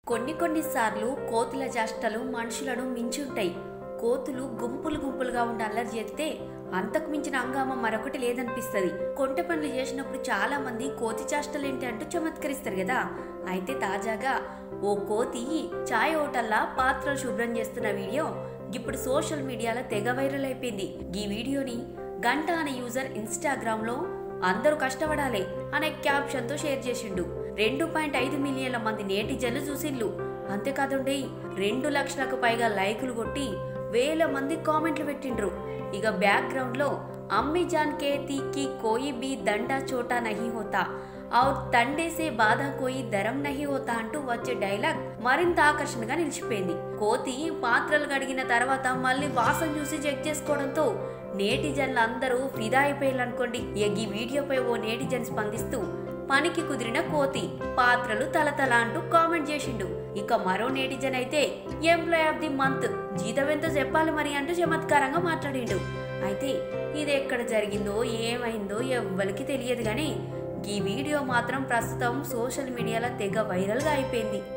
కొన్ని కొన్నిసార్లు కోతుల చేష్టలు మనుషులను మించుంటాయి కోతులు గుంపులు గుంపులుగా ఉండి అల్లరి చేస్తే అంతకు మించిన హంగామా మరొకటి లేదనిపిస్తుంది కొంట పనులు చేసినప్పుడు చాలా మంది కోతి చేష్టలేంటి అంటూ చమత్కరిస్తారు కదా అయితే తాజాగా ఓ కోతి చాయ్ హోటల్లా పాత్రలు శుభ్రం చేస్తున్న వీడియో ఇప్పుడు సోషల్ మీడియాలో తెగ వైరల్ అయిపోయింది ఈ వీడియోని గంట అనే యూజర్ ఇన్స్టాగ్రామ్ లో అందరూ కష్టపడాలి అనే క్యాప్షన్ తో షేర్ చేసిండు రెండు పాయింట్ ఐదు మిలియన్ల మంది నేటిజన్లు చూసిళ్ళు అంతేకాదండి రెండు లక్షలకు పైగా లైకులు కొట్టి వేల మంది కామెంట్లు పెట్టిండ్రు ఇక బ్యాక్గ్రౌండ్ లో అమ్మి జాన్ కే తీకి కోయి బి దండా చోటా నహి హోతా ఔర్ తండేసే బాధ కోయి దరం నహి హోతా అంటూ వచ్చే డైలాగ్ మరింత ఆకర్షణగా నిలిచిపోయింది కోతి పాత్రలు కడిగిన తర్వాత మళ్ళీ వాసన చూసి చెక్ చేసుకోవడంతో నేటిజన్లు అందరూ ఫిదా అయిపోయారనుకోండి ఇక ఈ వీడియోపై ఓ నేటిజన్ స్పందిస్తూ పనికి కుదిరిన కోతి పాత్రలు తలతల అంటూ కామెంట్ చేసిండు ఇక మరో నేటిజన్ అయితే ఎంప్లాయ్ ఆఫ్ ది మంత్ జీతం ఎంతో చెప్పాలి మరి అంటూ చమత్కారంగా మాట్లాడిండు అయితే ఇది ఎక్కడ జరిగిందో ఏమైందో ఎవ్వరికి తెలియదు కానీ ఈ వీడియో మాత్రం ప్రస్తుతం సోషల్ మీడియాలో తెగ వైరల్గా అయిపోయింది